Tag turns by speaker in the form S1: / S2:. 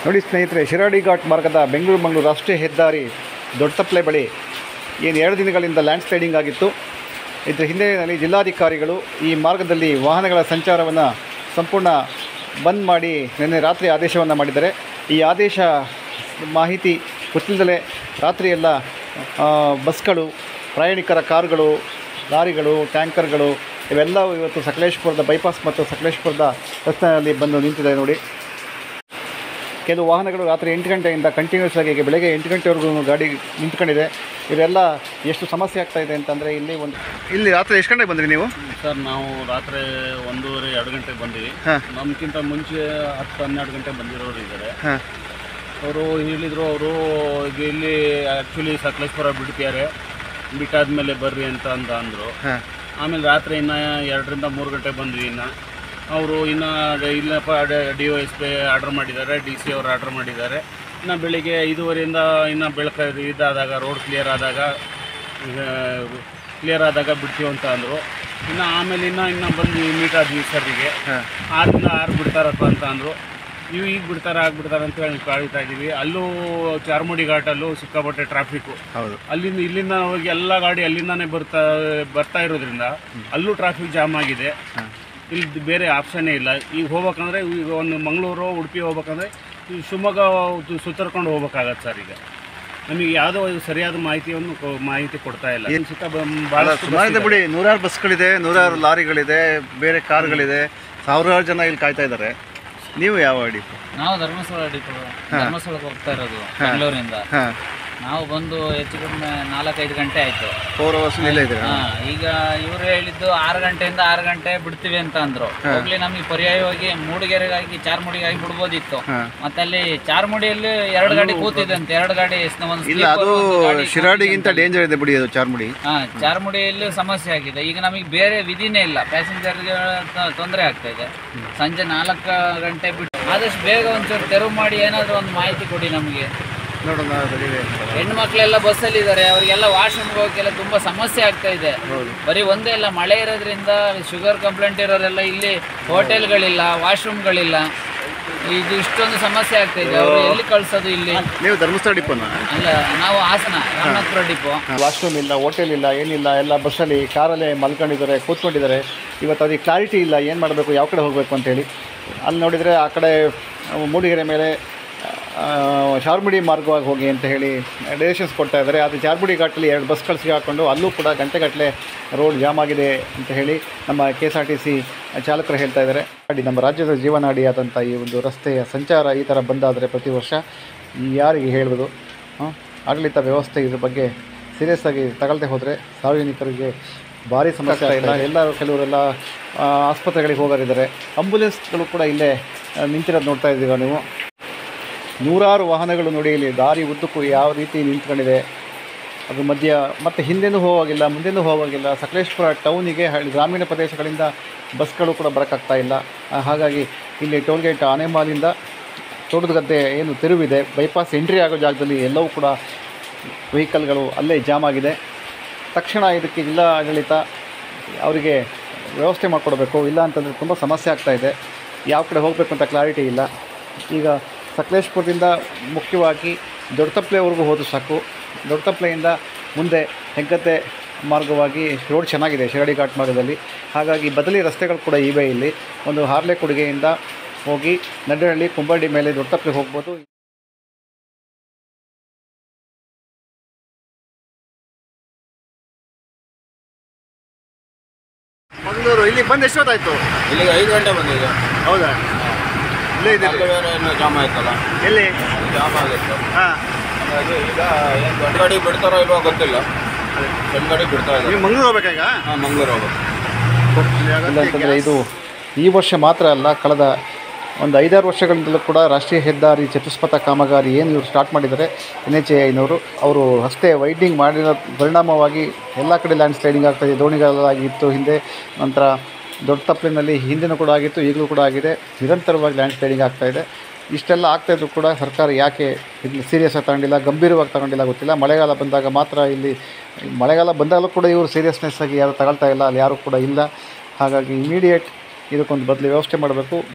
S1: ನೋಡಿ ಸ್ನೇಹಿತರೆ ಶಿರಾಡಿ ಘಾಟ್ ಮಾರ್ಗದ ಬೆಂಗಳೂರು ಮಂಗಳೂರು ರಾಷ್ಟ್ರೀಯ ಹೆದ್ದಾರಿ ದೊಡ್ಡತಪ್ಲೆ ಬಳಿ ಏನು ಎರಡು ದಿನಗಳಿಂದ ಲ್ಯಾಂಡ್ ಸ್ಲೈಡಿಂಗ್ ಆಗಿತ್ತು ಇದರ ಹಿನ್ನೆಲೆಯಲ್ಲಿ ಜಿಲ್ಲಾಧಿಕಾರಿಗಳು ಈ ಮಾರ್ಗದಲ್ಲಿ ವಾಹನಗಳ ಸಂಚಾರವನ್ನು ಸಂಪೂರ್ಣ ಬಂದ್ ಮಾಡಿ ನಿನ್ನೆ ರಾತ್ರಿ ಆದೇಶವನ್ನು ಮಾಡಿದ್ದಾರೆ ಈ ಆದೇಶ ಮಾಹಿತಿ ಗೊತ್ತಿಲ್ಲದಲೇ ರಾತ್ರಿಯೆಲ್ಲ ಆ, ಬಸ್ಗಳು ಪ್ರಯಾಣಿಕರ ಕಾರುಗಳು ಲಾರಿಗಳು ಟ್ಯಾಂಕರ್ಗಳು ಇವೆಲ್ಲವೂ ಇವತ್ತು ಸಕಲೇಶ್ಪುರದ ಬೈಪಾಸ್ ಮತ್ತು ಸಕಲೇಶ್ಪುರದ ರಸ್ತೆಯಲ್ಲಿ ಬಂದು ನಿಂತಿದೆ ನೋಡಿ ಕೆಲವು ವಾಹನಗಳು ರಾತ್ರಿ ಎಂಟು ಗಂಟೆಯಿಂದ ಕಂಟಿನ್ಯೂಸ್ ಆಗಿ ಈಗ ಬೆಳಗ್ಗೆ ಎಂಟು ಗಂಟೆವರೆಗೂ ಗಾಡಿ ನಿಂತ್ಕೊಂಡಿದೆ ಇದೆಲ್ಲ ಎಷ್ಟು ಸಮಸ್ಯೆ ಆಗ್ತಾ ಇದೆ ಅಂತಂದರೆ ಇಲ್ಲಿ ಒಂದು ಇಲ್ಲಿ ರಾತ್ರಿ ಎಷ್ಟು ಗಂಟೆಗೆ ಬಂದ್ರಿ ನೀವು
S2: ಸರ್ ನಾವು ರಾತ್ರಿ ಒಂದೂವರೆ ಎರಡು ಗಂಟೆಗೆ ಬಂದ್ವಿ
S1: ಹಾಂ
S2: ನಮ್ಗಿಂತ ಮುಂಚೆ ಹತ್ತು ಹನ್ನೆರಡು ಗಂಟೆ ಬಂದಿರೋರು ಇದ್ದಾರೆ
S1: ಹಾಂ
S2: ಅವರು ಹೇಳಿದರು ಅವರು ಈಗ ಇಲ್ಲಿ ಆ್ಯಕ್ಚುಲಿ ಸಕಲೇಶ್ಪುರ ಬಿಡ್ತಿದ್ದಾರೆ ಬಿಟ್ಟಾದ್ಮೇಲೆ ಬರ್ರಿ ಅಂತ ಅಂತ ಅಂದರು
S1: ಹಾಂ
S2: ಆಮೇಲೆ ರಾತ್ರಿ ಇನ್ನು ಎರಡರಿಂದ ಮೂರು ಗಂಟೆ ಬಂದ್ವಿ ಇನ್ನು ಅವರು ಇನ್ನು ಇಲ್ಲಪ್ಪ D O S P order ಮಾಡಿದ್ದಾರೆ ಡಿ ಸಿ ಅವರು ಆರ್ಡರ್ ಮಾಡಿದ್ದಾರೆ ಇನ್ನು ಬೆಳಿಗ್ಗೆ ಐದೂವರೆಯಿಂದ ಇನ್ನು ಬೆಳಕು ಇದಾದಾಗ ರೋಡ್ ಕ್ಲಿಯರ್ ಆದಾಗ ಕ್ಲಿಯರ್ ಆದಾಗ ಬಿಡ್ತೀವಿ ಅಂತ ಅಂದರು ಇನ್ನು ಆಮೇಲೆ ಇನ್ನು ಇನ್ನು ಬಂದು ಮೀಟ್ ಆದ್ವಿ ಸರ್ರಿಗೆ
S1: ಹಾಂ
S2: ಆರಿಂದ ಆರು ಬಿಡ್ತಾರಪ್ಪ ಅಂತ ಅಂದರು ಇವು ಈಗ ಬಿಡ್ತಾರೆ ಆಗ ಬಿಡ್ತಾರೆ ಅಂತ ಹೇಳಿ ಕಾಯ್ತಾ ಇದ್ದೀವಿ ಅಲ್ಲೂ ಚಾರ್ಮುಡಿ ಘಾಟಲ್ಲೂ ಸಿಕ್ಕಾಪಟ್ಟೆ ಟ್ರಾಫಿಕ್ಕು
S1: ಹೌದು
S2: ಅಲ್ಲಿಂದ ಇಲ್ಲಿಂದ ಹೋಗಿ ಎಲ್ಲ ಗಾಡಿ ಅಲ್ಲಿಂದಾನೇ ಬರ್ತಾ ಬರ್ತಾ ಇರೋದ್ರಿಂದ ಅಲ್ಲೂ ಟ್ರಾಫಿಕ್ ಜಾಮ್ ಆಗಿದೆ
S1: ಹಾಂ
S2: ಇಲ್ಲಿ ಬೇರೆ ಆಪ್ಷನ್ನೇ ಇಲ್ಲ ಈಗ ಹೋಗ್ಬೇಕಂದ್ರೆ ಈಗ ಒಂದು ಮಂಗಳೂರು ಉಡುಪಿ ಹೋಗ್ಬೇಕಂದ್ರೆ ಈ ಶಿವಮೊಗ್ಗ ಸು- ಸುತ್ತರ್ಕೊಂಡು ಹೋಗ್ಬೇಕಾಗತ್ತೆ ಸರ್ ಈಗ ನಮಗೆ ಯಾವುದೋ ಒಂದು ಸರಿಯಾದ ಮಾಹಿತಿಯನ್ನು ಕೊ- ಮಾಹಿತಿ ಕೊಡ್ತಾ ಇಲ್ಲ
S1: ಏನ್-
S2: ಸುತ್ತ ಬ-
S1: ಭಾಳ
S2: ಭಾಳಷ್ಟು
S1: ಸುಮಾರು ಇದೆ
S2: ಬಸ್
S1: ಬಿಡಿ ನೂರಾರು ಬಸ್ಗಳಿದೆ ನೂರಾರು ಲಾರಿಗಳಿದೆ ಬೇರೆ ಕಾರುಗಳಿದೆ ಸಾವಿರಾರು ಜನ ಇಲ್ಲಿ ಕಾಯ್ತಾ ಇದ್ದಾರೆ ನೀವು ಯಾವ ಅಡಿ
S3: ನಾವು ಧರ್ಮಸ್ಥಳ ಡಿಪೋ ಧರ್ಮಸ್ಥಳಕ್ಕೆ ಹೋಗ್ತಾ ಇರೋದು ಬೆಂಗಳೂರಿಂದ
S1: ಹಾಂ
S3: ನಾವು ಬಂದು ಹೆಚ್ಚು ಕಡಿಮೆ ನಾಲ್ಕೈದು ಗಂಟೆ ಆಯ್ತು
S1: ಫೋರ್ ಅವರ್ಸ್ ಇಲ್ಲೇ ಇದ್ದೀರಾ
S3: ಹಾ ಈಗ ಇವ್ರು ಹೇಳಿದ್ದು ಆರು ಗಂಟೆಯಿಂದ ಆರು ಗಂಟೆ ಬಿಡ್ತೀವಿ ಅಂತ ಅಂದ್ರು ಹೋಗ್ಲಿ ನಮಗೆ ಪರ್ಯಾಯವಾಗಿ ಮೂಡಿಗೆರೆಗಾಗಿ ಚಾರ್ಮುಡಿಗಾಗಿ ಬಿಡ್ಬೋದಿತ್ತು
S1: ಹಾಂ
S3: ಮತ್ತೆ ಅಲ್ಲಿ ಚಾರ್ಮುಡಿಯಲ್ಲಿ ಎರಡು ಗಾಡಿ ಕೂತಿದೆ ಅಂತ ಎರಡು ಗಾಡಿ ಸ್- ಒಂದು
S1: ಇಲ್ಲ
S3: sleeper,
S1: ಅದು
S3: ಒಂದು ಗಾಡಿ
S1: ಶಿರಾಡಿಗಿಂತ ಡೇಂಜರ್ ಇದೆ ಬಿಡಿ ಅದು ಚಾರ್ಮುಡಿ
S3: ಹಾ ಚಾರ್ಮುಡಿಯಲ್ಲಿ ಸಮಸ್ಯೆ ಆಗಿದೆ ಈಗ ನಮಗೆ ಬೇರೆ ವಿಧಿನೇ ಇಲ್ಲ ಪ್ಯಾಸೆಂಜರ್ಗೆ ತೊಂದರೆ ಆಗ್ತಾ ಇದೆ ಸಂಜೆ ನಾಲ್ಕು ಗಂಟೆ ಬಿಟ್ಟು ಆದಷ್ಟು ಬೇಗ ಒಂಚೂರು ತೆರವು ಮಾಡಿ ಏನಾದರೂ ಒಂದು ಮಾಹಿತಿ ಕೊಡಿ ನಮಗೆ
S1: ನೋಡೋಣ ಅದಿದೆ ಅಂತ.
S3: ಹೆಣ್ಣು ಮಕ್ಕಳೆಲ್ಲ ಬಸ್ಸಲ್ಲಿ ಇದ್ದಾರೆ ಅವರಿಗೆಲ್ಲ ವಾಶ್ರೂಮ್ಗೆ ಹೋಗಕ್ಕೆಲ್ಲ ತುಂಬಾ ಸಮಸ್ಯೆ ಆಗ್ತಾ ಇದೆ ಬರೀ ಒಂದೇ ಇಲ್ಲ ಮಳೆ ಇರೋದ್ರಿಂದ ಶುಗರ್ ಕಂಪ್ಲೇಂಟ್ ಇರೋರೆಲ್ಲ ಇಲ್ಲಿ ಹೋಟೆಲ್ಗಳಿಲ್ಲ ವಾಶ್ರೂಮ್ಗಳಿಲ್ಲ ಇದು ಇಷ್ಟೊಂದು ಸಮಸ್ಯೆ ಆಗ್ತಾ ಇದೆ ಅವರು ಎಲ್ಲಿ ಕಳ್ಸೋದು ಇಲ್ಲಿ
S1: ನೀವು ಧರ್ಮಸ್ಥಳ ಡಿಪೋನ
S3: ಅಲ್ಲ ನಾವು ಹಾಸನ ರಾಮನಾಥಪುರ ಡಿಪೋ
S1: ವಾಶ್ರೂಮ್ ಇಲ್ಲ ಹೋಟೆಲ್ ಇಲ್ಲ ಏನಿಲ್ಲ ಎಲ್ಲ ಬಸ್ಸಲ್ಲಿ ಕಾರಲ್ಲೇ ಮಲ್ಕೊಂಡಿದ್ದಾರೆ ಕೂತ್ಕೊಂಡಿದ್ದಾರೆ ಇವತ್ತು ಅದಕ್ಕೆ ಕ್ಲಾರಿಟಿ ಇಲ್ಲ ಏನು ಮಾಡಬೇಕು ಯಾವ ಕಡೆ ಹೋಗಬೇಕು ಅಂತೇಳಿ ಅಲ್ಲಿ ನೋಡಿದರೆ ಆ ಕಡೆ ಮೂಡಿಗೆರೆ ಮೇಲೆ ಆ, ಚಾರ್ಮುಡಿ ಮಾರ್ಗವಾಗಿ ಹೋಗಿ ಅಂತ ಹೇಳಿ ಡೈರೆಕ್ಷನ್ಸ್ ಕೊಡ್ತಾ ಇದ್ದಾರೆ ಅದು ಚಾರ್ಮುಡಿ ಘಾಟಲ್ಲಿ ಎರಡು ಬಸ್ಗಳು ಸಿಗಾಕೊಂಡು ಅಲ್ಲೂ ಕೂಡ ಗಂಟೆಗಟ್ಟಲೆ ರೋಡ್ ಜಾಮ್ ಆಗಿದೆ ಅಂತ ಹೇಳಿ ನಮ್ಮ K S R T C ಚಾಲಕರು ಹೇಳ್ತಾ ಇದ್ದಾರೆ ಅಡಿ ನಮ್ಮ ರಾಜ್ಯದ ಜೀವನಾಡಿಯಾದಂಥ ಈ ಒಂದು ರಸ್ತೆಯ ಸಂಚಾರ ಈ ಥರ ಬಂದಾದರೆ ಪ್ರತಿ ವರ್ಷ ಯಾರಿಗೆ ಹೇಳ್ಬೋದು ಹಾಂ ಆಡಳಿತ ವ್ಯವಸ್ಥೆ ಇದ್ರ ಬಗ್ಗೆ ಸೀರಿಯಸ್ ಆಗಿ ತಗೊಳ್ದೆ ಹೋದರೆ ಸಾರ್ವಜನಿಕರಿಗೆ ಭಾರಿ ಸಮಸ್ಯೆ ಆಗ್ತಾ ಇಲ್ಲ ಎಲ್ಲರೂ ಕೆಲವರೆಲ್ಲ ಆ, ಆಸ್ಪತ್ರೆಗಳಿಗೆ ಹೋಗೋರಿದ್ದಾರೆ ಆಂಬುಲೆನ್ಸ್ಗಳು ಕೂಡ ಇಲ್ಲೇ ಆ, ನಿಂತಿರೋದು ನೋಡ್ತಾ ಇದ್ದೀರಾ ನೀವು ನೂರಾರು ವಾಹನಗಳು ನೋಡಿ ಇಲ್ಲಿ ದಾರಿ ಉದ್ದಕ್ಕೂ ಯಾವ ರೀತಿ ನಿಂತ್ಕೊಂಡಿದೆ ಅದು ಮಧ್ಯ ಮತ್ತು ಹಿಂದೆನೂ ಹೋಗೋಗಿಲ್ಲ ಮುಂದೆನೂ ಹೋಗೋಗಿಲ್ಲ ಸಕಲೇಶ್ಪುರ ಟೌನಿಗೆ ಹಳ್ಳಿ ಗ್ರಾಮೀಣ ಪ್ರದೇಶಗಳಿಂದ ಬಸ್ಗಳು ಕೂಡ ಬರೋಕ್ಕಾಗ್ತಾ ಇಲ್ಲ ಆ, ಹಾಗಾಗಿ ಇಲ್ಲಿ ಟೋಲ್ಗೇಟ್ ಆನೆಮಾಲಿಂದ ತೋಟದ ಗದ್ದೆ ಏನು ತೆರುವಿದೆ ಬೈಪಾಸ್ ಎಂಟ್ರಿ ಆಗೋ ಜಾಗದಲ್ಲಿ ಎಲ್ಲವೂ ಕೂಡ ವೆಹಿಕಲ್ಗಳು ಅಲ್ಲೇ ಜಾಮ್ ಆಗಿದೆ ತಕ್ಷಣ ಇದಕ್ಕೆ ಜಿಲ್ಲಾಡಳಿತ ಅವರಿಗೆ ವ್ಯವಸ್ಥೆ ಮಾಡಿಕೊಡ್ಬೇಕು ಇಲ್ಲ ಅಂತಂದರೆ ತುಂಬ ಸಮಸ್ಯೆ ಆಗ್ತಾ ಇದೆ ಯಾವ ಕಡೆ ಹೋಗಬೇಕು ಅಂತ ಕ್ಲಾರಿಟಿ ಇಲ್ಲ ಈಗ ಸಕಲೇಶ್ಪುರದಿಂದ ಮುಖ್ಯವಾಗಿ ದೊಡ್ಡತಪ್ಲೆವರೆಗೂ ಹೋದ್ರು ಸಾಕು ದೊಡ್ಡತಪ್ಲೆಯಿಂದ ಮುಂದೆ ಹೆಗ್ಗತ್ತೆ ಮಾರ್ಗವಾಗಿ ರೋಡ್ ಚೆನ್ನಾಗಿದೆ ಶಿರಾಡಿ ಘಾಟ್ ಮಾರ್ಗದಲ್ಲಿ ಹಾಗಾಗಿ ಬದಲಿ ರಸ್ತೆಗಳು ಕೂಡ ಇವೆ ಇಲ್ಲಿ ಒಂದು ಹಾರ್ಲೆ ಕೊಡುಗೆಯಿಂದ ಹೋಗಿ ನಡ್ಡಹಳ್ಳಿ ಕುಂಬಳ್ಳಿ ಮೇಲೆ ದೊಡ್ಡತಪ್ಲೆ ಹೋಗ್ಬೋದು ಮಂಗಳೂರು ಇಲ್ಲಿ ಬಂದು ಎಷ್ಟೊತ್ತಾಯ್ತು
S4: ಇಲ್ಲಿಗೆ ಐದು ಗಂಟೆ ಬಂದಿದೆ
S1: ಹೌದಾ ಇಲ್ಲೇ ಇದೆ
S4: ಅಲ್ಲಿ ಬೇರೆ ಇನ್ನೂ ಜಾಮ್ ಆಯ್ತಲ್ಲ
S1: ಎಲ್ಲಿ
S4: ಜಾಮ್ ಆಗಿತ್ತು
S1: ಹಾಂ
S4: ಹಾಗಾಗಿ ಈಗ ಏನು ದೊಡ್ಡ ಗಾಡಿ ಬಿಡ್ತಾರೋ ಇಲ್ವೋ ಗೊತ್ತಿಲ್ಲ ದೊಡ್ಡ ಗಾಡಿ ಬಿಡ್ತಾ ಇದ್ದಾರೆ
S1: ನೀವು ಮಂಗಳೂರು ಹೋಗ್ಬೇಕಾಗ
S4: ಹಾಂ ಮಂಗಳೂರು ಹೋಗ್ಬೇಕು
S1: ಇಲ್ಲ ಅಂತಂದರೆ ಇದು ಈ ವರ್ಷ ಮಾತ್ರ ಅಲ್ಲ ಕಳೆದ ಒಂದು ಐದಾರು ವರ್ಷಗಳಿಂದಲೂ ಕೂಡ ರಾಷ್ಟ್ರೀಯ ಹೆದ್ದಾರಿ ಚತುಷ್ಪಥ ಕಾಮಗಾರಿ ಏನು ಇವರು ಸ್ಟಾರ್ಟ್ ಮಾಡಿದ್ದಾರೆ ಎನ್ ಎಚ್ ಎ ಐನವರು ಅವರು ರಸ್ತೆ ವೈಡ್ನಿಂಗ್ ಮಾಡಿರೋ ಪರಿಣಾಮವಾಗಿ ಎಲ್ಲ ಕಡೆ ಲ್ಯಾಂಡ್ ಸ್ಲೈಡಿಂಗ್ ಆಗ್ತಾಯಿದೆ ದೋಣಿಗಳಾಗಿತ್ತು ಹಿಂದೆ ನಂತರ ದೊಡ್ಡ ತಪ್ಪಲಿನಲ್ಲಿ ಹಿಂದಿನೂ ಕೂಡ ಆಗಿತ್ತು ಈಗಲೂ ಕೂಡ ಆಗಿದೆ ನಿರಂತರವಾಗಿ ಲ್ಯಾಂಡ್ ಸ್ಲೈಡಿಂಗ್ ಆಗ್ತಾಯಿದೆ ಇಷ್ಟೆಲ್ಲ ಆಗ್ತಾಯಿದ್ರು ಕೂಡ ಸರ್ಕಾರ ಯಾಕೆ ಇದನ್ನ ಸೀರಿಯಸ್ ಆಗಿ ತಗೊಂಡಿಲ್ಲ ಗಂಭೀರವಾಗಿ ತಗೊಂಡಿಲ್ಲ ಗೊತ್ತಿಲ್ಲ ಮಳೆಗಾಲ ಬಂದಾಗ ಮಾತ್ರ ಇಲ್ಲಿ ಮಳೆಗಾಲ ಬಂದಾಗಲೂ ಕೂಡ ಇವರು ಸೀರಿಯಸ್ನೆಸ್ ಆಗಿ ಯಾರು ತಗೊಳ್ತಾ ಇಲ್ಲ ಅಲ್ಲಿ ಯಾರು ಕೂಡ ಇಲ್ಲ ಹಾಗಾಗಿ ಇಮಿಡಿಯೇಟ್ ಇದಕ್ಕೊಂದು ಬದಲು ವ್ಯವಸ್ಥೆ ಮಾಡಬೇಕು